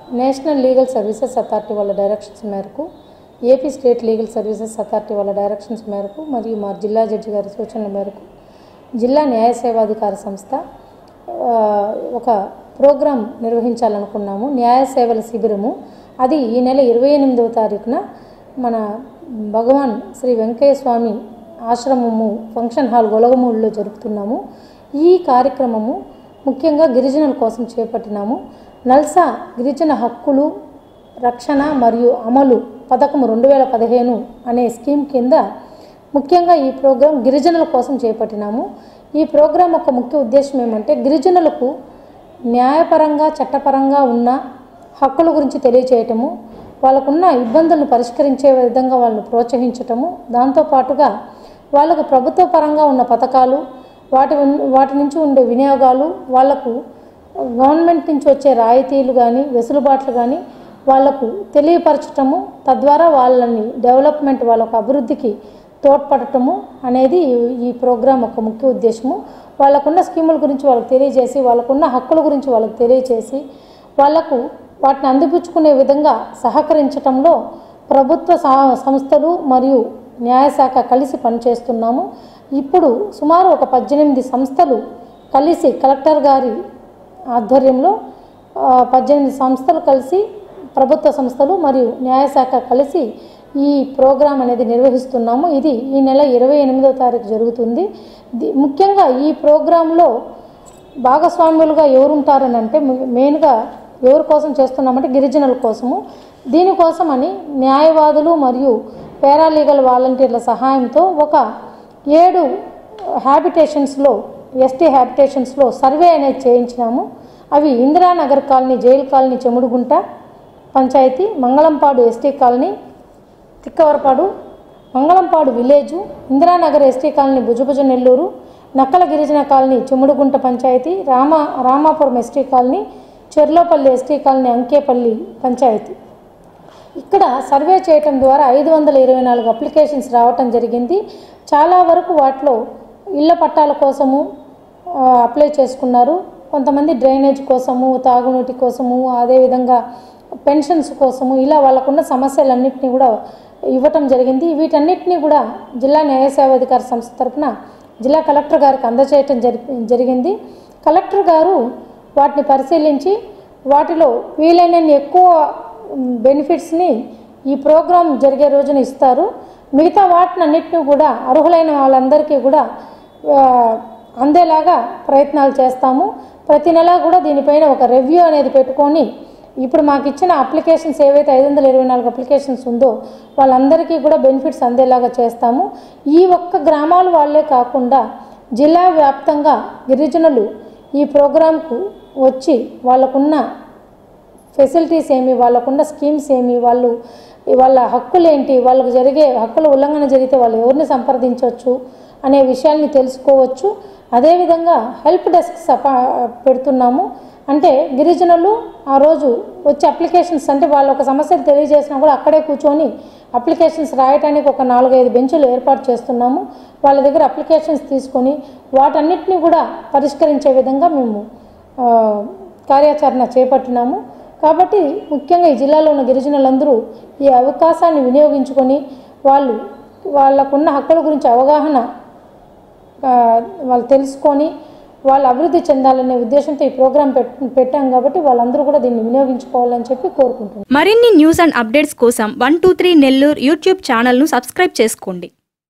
national legal services authority వాళ్ళ directions మేరకు AP state legal services authority వాళ్ళ directions మేరకు మరియు మా జిల్లా జడ్జి గారి సూచనల మేరకు జిల్లా న్యాయ సేవాధికార సంస్థ ఆ, ఒక ప్రోగ్రాం నిర్వహించాలనుకున్నాము న్యాయ సేవల శిబిరము అది ఈ నెల ఇరవై ఎనిమిదవ తారీఖున మన భగవాన్ శ్రీ వెంకయ్య స్వామి ఆశ్రమము ఫంక్షన్ హాల్ గొలగమూడిలో జరుపుతున్నాము ఈ కార్యక్రమము ముఖ్యంగా గిరిజనుల కోసం చేపట్టినాము నల్సా గిరిజన హక్కులు రక్షణ మరియు అమలు పథకం రెండు వేల పదిహేను అనే స్కీమ్ కింద ముఖ్యంగా ఈ ప్రోగ్రాం గిరిజనుల కోసం చేపట్టినాము ఈ ప్రోగ్రాం యొక్క ముఖ్య ఉద్దేశం ఏమంటే గిరిజనులకు న్యాయపరంగా చట్టపరంగా ఉన్న హక్కుల గురించి తెలియచేయటము వాళ్ళకున్న ఇబ్బందులను పరిష్కరించే విధంగా వాళ్ళని ప్రోత్సహించటము దాంతోపాటుగా వాళ్ళకు ప్రభుత్వ పరంగా ఉన్న పథకాలు వాటి ఉన్- వాటి నుంచి ఉండే వినియోగాలు వాళ్లకు గవర్నమెంట్ నుంచి వచ్చే రాయితీలు కానీ వెసులుబాట్లు కానీ వాళ్లకు తెలియపరచటము తద్వారా వాళ్ళని డెవలప్మెంట్ వాళ్ళకు అభివృద్ధికి తోడ్పడటము అనేది ఈ- ఈ ప్రోగ్రాం యొక్క ముఖ్య ఉద్దేశము వాళ్ళకున్న స్కీముల గురించి వాళ్ళకి తెలియజేసి వాళ్ళకున్న హక్కుల గురించి వాళ్ళకి తెలియజేసి వాళ్లకు వాటిని అందిపుచ్చుకునే విధంగా సహకరించటంలో ప్రభుత్వ సా- సంస్థలు మరియు న్యాయశాఖ కలిసి పనిచేస్తున్నాము ఇప్పుడు సుమారు ఒక పద్దెనిమిది సంస్థలు కలిసి కలెక్టర్ గారి ఆధ్వర్యంలో ఆ, పద్దెనిమిది సంస్థలు కలిసి ప్రభుత్వ సంస్థలు మరియు న్యాయశాఖ కలిసి ఈ ప్రోగ్రాం అనేది నిర్వహిస్తున్నాము ఇది ఈ నెల ఇరవై ఎనిమిదవ తారీఖు జరుగుతుంది ది- ముఖ్యంగా ఈ ప్రోగ్రాంలో భాగస్వాములుగా ఎవరుంటారని అంటే ము- మెయిన్గా ఎవరి కోసం చేస్తున్నామంటే గిరిజనుల కోసము దీనికోసమని న్యాయవాదులు మరియు పారాలీగల్ వాలంటీర్ల సహాయంతో ఒక ఏడు హ్యాబిటేషన్స్లో ఎస్టీ హ్యాబిటేషన్స్లో సర్వే అనేది చేయించినాము అవి Indiranagar colony jail colony Chemudugunta panchayat Mangalampadu ST colony Tikkavarapadu Mangalampadu village Indiranagar ST colony Bhujabhuja Nellore Nakkala గిరిజన colony Chemudugunta panchayat Rama Ramapuram ST colony Cherlopalli ST colony Ankepalli panchayat ఇక్కడ సర్వే చేయటం ద్వారా ఐదు వందల ఇరవై నాలుగు అప్లికేషన్స్ రావటం జరిగింది చాలా వరకు వాటిలో ఇళ్ల పట్టాల కోసము ఆ, అప్లై చేసుకున్నారు కొంతమంది డ్రైనేజ్ కోసము తాగునీటి కోసము అదేవిధంగా పెన్షన్స్ కోసము ఇలా వాళ్ళకున్న సమస్యలన్నింటినీ కూడా ఇవ్వటం జరిగింది వీటన్నిటినీ కూడా జిల్లా న్యాయ సేవాధికార సంస్థ తరపున జిల్లా కలెక్టర్ గారికి అందజేయటం జరి జరిగింది కలెక్టర్ గారు వాటిని పరిశీలించి వాటిలో వీలైనన్ని ఎక్కువ బెనిఫిట్స్ని ఈ ప్రోగ్రాం జరిగే రోజున ఇస్తారు మిగతా వాటిని అన్నిటిని కూడా అర్హులైన వాళ్ళందరికీ కూడా ఆ, అందేలాగా ప్రయత్నాలు చేస్తాము ప్రతి నెల కూడా దీనిపైన ఒక రివ్యూ అనేది పెట్టుకొని ఇప్పుడు మాకు ఇచ్చిన అప్లికేషన్స్ ఏవైతే ఐదు వందల ఇరవై నాలుగు అప్లికేషన్స్ ఉందో వాళ్ళందరికీ కూడా బెనిఫిట్స్ అందేలాగా చేస్తాము ఈ ఒక్క గ్రామాలు వాళ్ళే కాకుండా జిల్లా వ్యాప్తంగా గిరిజనులు ఈ ప్రోగ్రాంకు వచ్చి వాళ్ళకున్న ఫెసిలిటీస్ ఏమి వాళ్ళకున్న స్కీమ్స్ ఏమి వాళ్ళు వాళ్ళ హక్కులేంటి వాళ్ళకు జరిగే హక్కుల ఉల్లంఘన జరిగితే వాళ్ళు ఎవరిని సంప్రదించవచ్చు అనే విషయాల్ని తెలుసుకోవచ్చు అదేవిధంగా హెల్ప్ డెస్క్ సపా పెడుతున్నాము అంటే గిరిజనులు ఆ రోజు వచ్చే అప్లికేషన్స్ అంటే వాళ్ళ ఒక సమస్యలు తెలియజేసినా కూడా అక్కడే కూర్చొని అప్లికేషన్స్ రాయడానికి ఒక నాలుగైదు బెంచులు ఏర్పాటు చేస్తున్నాము వాళ్ళ దగ్గర అప్లికేషన్స్ తీసుకొని వాటన్నిటిని కూడా పరిష్కరించే విధంగా మేము ఆ, కార్యాచరణ చేపట్టినాము కాబట్టి ముఖ్యంగా ఈ జిల్లాలో ఉన్న గిరిజనులందరూ ఈ అవకాశాన్ని వినియోగించుకొని వాళ్ళు వాళ్ళకున్న హక్కుల గురించి అవగాహన ఆ, వాళ్ళు తెలుసుకొని వాళ్ళు అభివృద్ధి చెందాలనే ఉద్దేశంతో ఈ ప్రోగ్రాం పెట్ పెట్టాం కాబట్టి వాళ్ళందరూ కూడా దీన్ని వినియోగించుకోవాలని చెప్పి కోరుకుంటున్నాను మరిన్ని న్యూస్ అండ్ అప్డేట్స్ కోసం one two three Nellore YouTube ఛానల్ను సబ్స్క్రైబ్ చేసుకోండి